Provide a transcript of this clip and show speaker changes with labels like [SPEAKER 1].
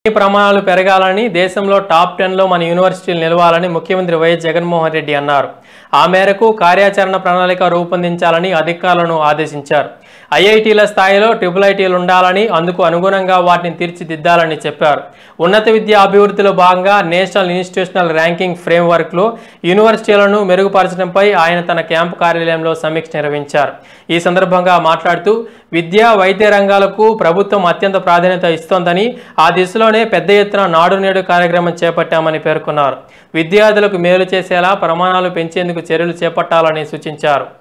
[SPEAKER 1] ఈ ప్రమాణాలు పెరగాలని దేశంలో టాప్ టెన్లో మన యూనివర్సిటీలు నిలవాలని ముఖ్యమంత్రి వైఎస్ జగన్మోహన్ రెడ్డి అన్నారు ఆ మేరకు కార్యాచరణ ప్రణాళిక రూపొందించాలని అధికారులను ఆదేశించారు ఐఐటీల స్థాయిలో ట్రిపుల్ ఐటీలు ఉండాలని అందుకు అనుగుణంగా వాటిని తీర్చిదిద్దాలని చెప్పారు ఉన్నత విద్య అభివృద్ధిలో భాగంగా నేషనల్ ఇన్స్టిట్యూషనల్ ర్యాంకింగ్ ఫ్రేమ్వర్క్లో యూనివర్సిటీలను మెరుగుపరచడంపై ఆయన తన క్యాంపు కార్యాలయంలో సమీక్ష నిర్వహించారు ఈ సందర్భంగా మాట్లాడుతూ విద్య వైద్య రంగాలకు ప్రభుత్వం అత్యంత ప్రాధాన్యత ఇస్తోందని ఆ దిశలోనే పెద్ద ఎత్తున నాడు నేడు కార్యక్రమం చేపట్టామని పేర్కొన్నారు విద్యార్థులకు మేలు చేసేలా ప్రమాణాలు పెంచేందుకు చర్యలు చేపట్టాలని సూచించారు